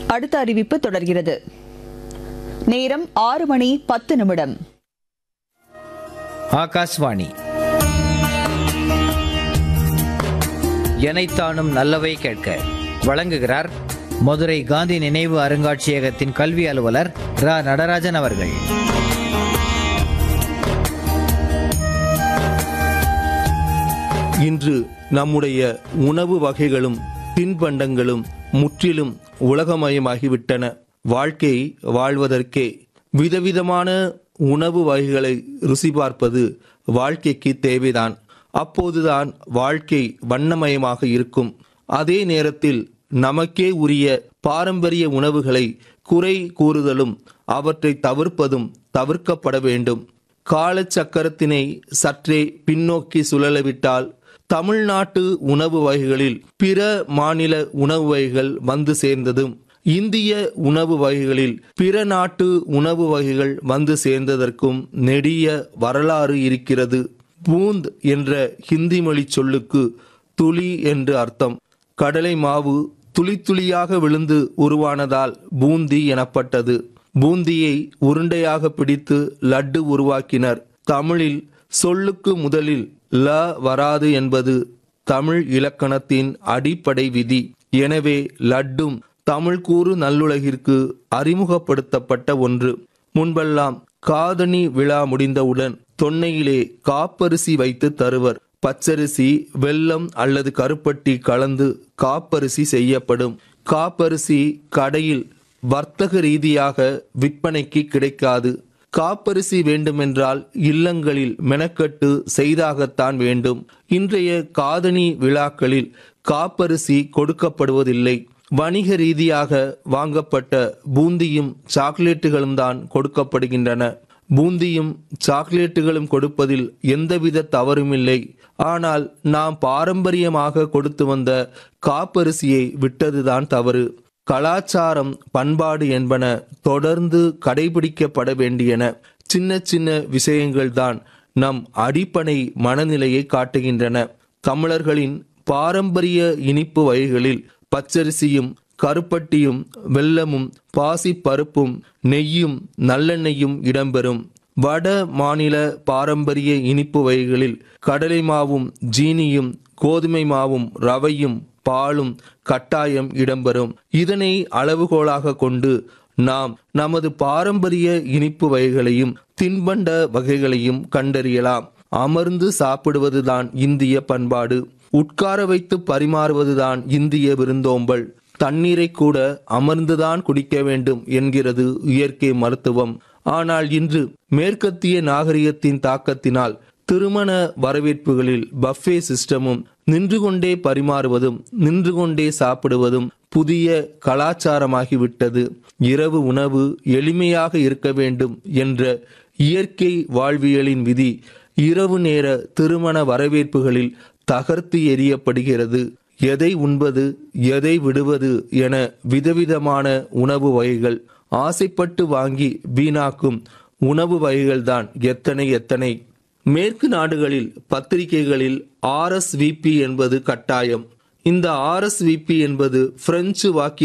அடுத்த அறிவிப்பு தொடர்கிறது நேரம் ஆறு மணி பத்து நிமிடம் ஆகாஷ்வாணி எனைத்தானும் நல்லவை கேட்க வழங்குகிறார் மதுரை காந்தி நினைவு அருங்காட்சியகத்தின் கல்வி அலுவலர் ரா நடராஜன் அவர்கள் இன்று நம்முடைய உணவு வகைகளும் தின்பண்டங்களும் முற்றிலும் உலகமயமாகிவிட்டன வாழ்க்கை வாழ்வதற்கே விதவிதமான உணவு வகைகளை ருசி பார்ப்பது வாழ்க்கைக்கு தேவைதான் அப்போதுதான் வாழ்க்கை வண்ணமயமாக இருக்கும் அதே நேரத்தில் நமக்கே உரிய பாரம்பரிய உணவுகளை குறை கூறுதலும் அவற்றை தவிர்ப்பதும் தவிர்க்கப்பட வேண்டும் காலச்சக்கரத்தினை சற்றே பின்னோக்கி சுழலவிட்டால் தமிழ்நாட்டு உணவு வகைகளில் பிற மாநில உணவு வகைகள் வந்து சேர்ந்ததும் இந்திய உணவு வகைகளில் பிற நாட்டு உணவு வகைகள் வந்து சேர்ந்ததற்கும் நெடிய வரலாறு இருக்கிறது பூந்த் என்ற ஹிந்தி மொழி சொல்லுக்கு துளி என்று அர்த்தம் கடலை மாவு துளி துளியாக விழுந்து உருவானதால் பூந்தி எனப்பட்டது பூந்தியை உருண்டையாக பிடித்து லட்டு உருவாக்கினர் தமிழில் சொல்லுக்கு முதலில் ல வராது என்பது தமிழ் இலக்கணத்தின் அடிப்படை விதி எனவே லட்டும் தமிழ் கூறு நல்லுலகிற்கு அறிமுகப்படுத்தப்பட்ட ஒன்று முன்பெல்லாம் காதணி விழா முடிந்தவுடன் தொன்னையிலே காப்பரிசி வைத்து தருவர் பச்சரிசி வெல்லம் அல்லது கருப்பட்டி கலந்து காப்பரிசி செய்யப்படும் காப்பரிசி கடையில் வர்த்தக ரீதியாக விற்பனைக்கு கிடைக்காது காப்பரிசி வேண்டுமென்றால் இல்லங்களில் மெனக்கட்டு செய்தாகத்தான் வேண்டும் இன்றைய காதணி விழாக்களில் காப்பரிசி கொடுக்கப்படுவதில்லை வணிக ரீதியாக வாங்கப்பட்ட பூந்தியும் சாக்லேட்டுகளும் தான் கொடுக்கப்படுகின்றன பூந்தியும் சாக்லேட்டுகளும் கொடுப்பதில் எந்தவித தவறுமில்லை ஆனால் நாம் பாரம்பரியமாக கொடுத்து வந்த காப்பரிசியை விட்டதுதான் தவறு கலாச்சாரம் பண்பாடு என்பன தொடர்ந்து கடைபிடிக்கப்பட வேண்டியன சின்ன சின்ன விஷயங்கள்தான் நம் அடிப்படை மனநிலையை காட்டுகின்றன தமிழர்களின் பாரம்பரிய இனிப்பு வகைகளில் பச்சரிசியும் கருப்பட்டியும் வெல்லமும் பாசி பருப்பும் நெய்யும் நல்லெண்ணெயும் இடம்பெறும் வட மாநில பாரம்பரிய இனிப்பு வகைகளில் கடலை மாவும் ஜீனியும் கோதுமை மாவும் ரவையும் பாலும் கட்டாயம் இடம்பெறும் இதனை அளவுகோலாக கொண்டு நாம் நமது பாரம்பரிய இனிப்பு வகைகளையும் தின்பண்ட வகைகளையும் கண்டறியலாம் அமர்ந்து சாப்பிடுவதுதான் இந்திய பண்பாடு உட்கார வைத்து பரிமாறுவதுதான் இந்திய விருந்தோம்பல் தண்ணீரை கூட அமர்ந்துதான் குடிக்க வேண்டும் என்கிறது இயற்கை மருத்துவம் ஆனால் இன்று மேற்கத்திய நாகரிகத்தின் தாக்கத்தினால் திருமண வரவேற்புகளில் பஃபே சிஸ்டமும் நின்று கொண்டே பரிமாறுவதும் நின்று கொண்டே சாப்பிடுவதும் புதிய கலாச்சாரமாகிவிட்டது இரவு உணவு எளிமையாக இருக்க வேண்டும் என்ற இயற்கை வாழ்வியலின் விதி இரவு நேர திருமண வரவேற்புகளில் தகர்த்து எறியப்படுகிறது எதை உண்பது எதை விடுவது என விதவிதமான உணவு வகைகள் ஆசைப்பட்டு வாங்கி வீணாக்கும் உணவு வகைகள்தான் எத்தனை எத்தனை மேற்கு நாடுகளில் பத்திரிகைகளில் ஆர்எஸ்விபி என்பது கட்டாயம் இந்த ஆர்எஸ்விபி என்பது பிரெஞ்சு வாக்கிய